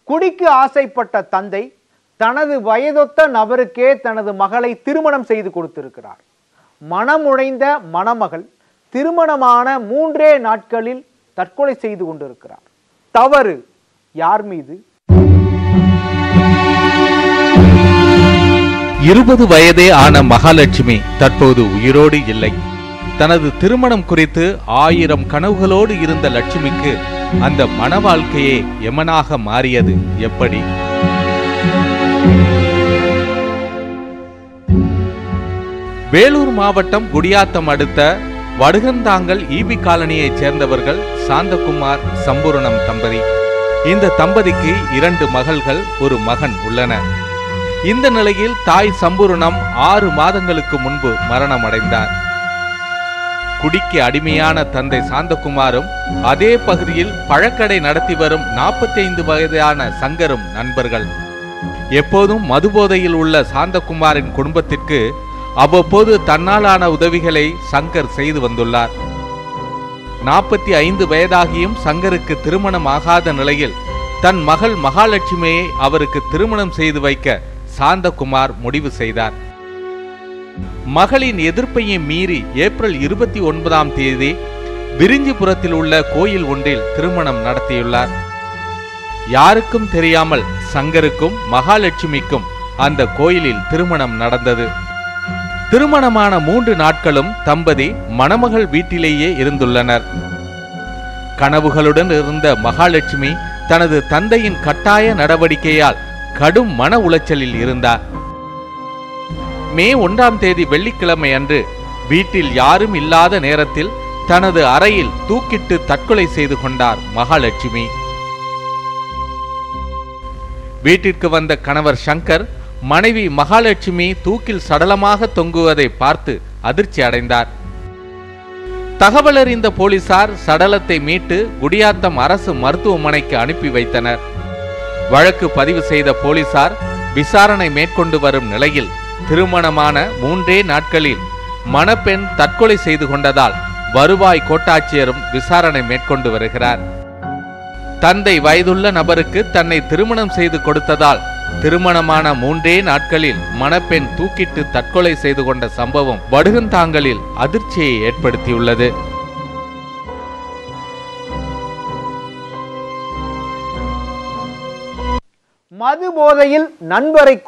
குடிக்கு ஆசைப்பட்ட தந்தை தனது வயதொத்த நபருக்கே தனது மகளை திருமணம் செய்து கொடுத்திருக்கிறார் மனமுடைந்த மணமகள் திருமணமான மூன்றே நாட்களில் தற்கொலை செய்து கொண்டிருக்கிறார் தவறு யார் மீது இருபது வயதே ஆன மகாலட்சுமி தற்போது உயிரோடு இல்லை தனது திருமணம் குறித்து ஆயிரம் கனவுகளோடு இருந்த லட்சுமிக்கு அந்த மன வாழ்க்கையே எமனாக மாறியது எப்படி வேலூர் மாவட்டம் குடியாத்தம் அடுத்த வடுகந்தாங்கல் ஈபி காலனியைச் சேர்ந்தவர்கள் சாந்தகுமார் சம்பூரணம் தம்பதி இந்த தம்பதிக்கு இரண்டு மகள்கள் ஒரு மகன் உள்ளனர் இந்த நிலையில் தாய் சம்பூரணம் ஆறு மாதங்களுக்கு முன்பு மரணமடைந்தார் குடிக்கு அடிமையான தந்தை சாந்தகுமாரும் அதே பகுதியில் பழக்கடை நடத்தி வரும் 45 வயதான சங்கரும் நண்பர்கள் எப்போதும் மதுபோதையில் உள்ள சாந்தகுமாரின் குடும்பத்திற்கு அவ்வப்போது தன்னாலான உதவிகளை சங்கர் செய்து வந்துள்ளார் நாற்பத்தி ஐந்து வயதாகியும் சங்கருக்கு திருமணம் ஆகாத நிலையில் தன் மகள் மகாலட்சுமியை அவருக்கு திருமணம் செய்து வைக்க சாந்தகுமார் முடிவு செய்தார் மகளின் எதிர்ப்பையும் மீறி ஏப்ரல் இருபத்தி ஒன்பதாம் தேதி விரிஞ்சிபுரத்தில் உள்ள கோயில் ஒன்றில் திருமணம் நடத்தியுள்ளார் யாருக்கும் தெரியாமல் சங்கருக்கும் மகாலட்சுமிக்கும் அந்த கோயிலில் திருமணம் நடந்தது திருமணமான மூன்று நாட்களும் தம்பதி மணமகள் வீட்டிலேயே இருந்துள்ளனர் கனவுகளுடன் இருந்த மகாலட்சுமி தனது தந்தையின் கட்டாய நடவடிக்கையால் கடும் மன உளைச்சலில் இருந்தார் மே ஒன்றாம் தேதி வெள்ளிக்கிழமை அன்று வீட்டில் யாரும் இல்லாத நேரத்தில் தனது அறையில் தூக்கிட்டு தற்கொலை செய்து கொண்டார் மகாலட்சுமி வீட்டிற்கு வந்த கணவர் சங்கர் மனைவி மகாலட்சுமி தூக்கில் சடலமாக தொங்குவதை பார்த்து அதிர்ச்சி அடைந்தார் தகவல் அறிந்த போலீசார் சடலத்தை மீட்டு குடியாத்தம் அரசு மருத்துவமனைக்கு அனுப்பி வைத்தனர் வழக்கு பதிவு செய்த போலீசார் விசாரணை மேற்கொண்டு வரும் நிலையில் திருமணமான மூன்றே நாட்களில் மணப்பெண் தற்கொலை செய்து கொண்டதால் வருவாய் கோட்டாட்சியரும் விசாரணை மேற்கொண்டு வருகிறார் தந்தை வயதுள்ள நபருக்கு தன்னை திருமணம் செய்து கொடுத்ததால் திருமணமான மூன்றே நாட்களில் மணப்பெண் தூக்கிட்டு தற்கொலை செய்து கொண்ட சம்பவம் வடுகந்தாங்கலில் அதிர்ச்சியை ஏற்படுத்தியுள்ளது மது போதையில் நண்பரை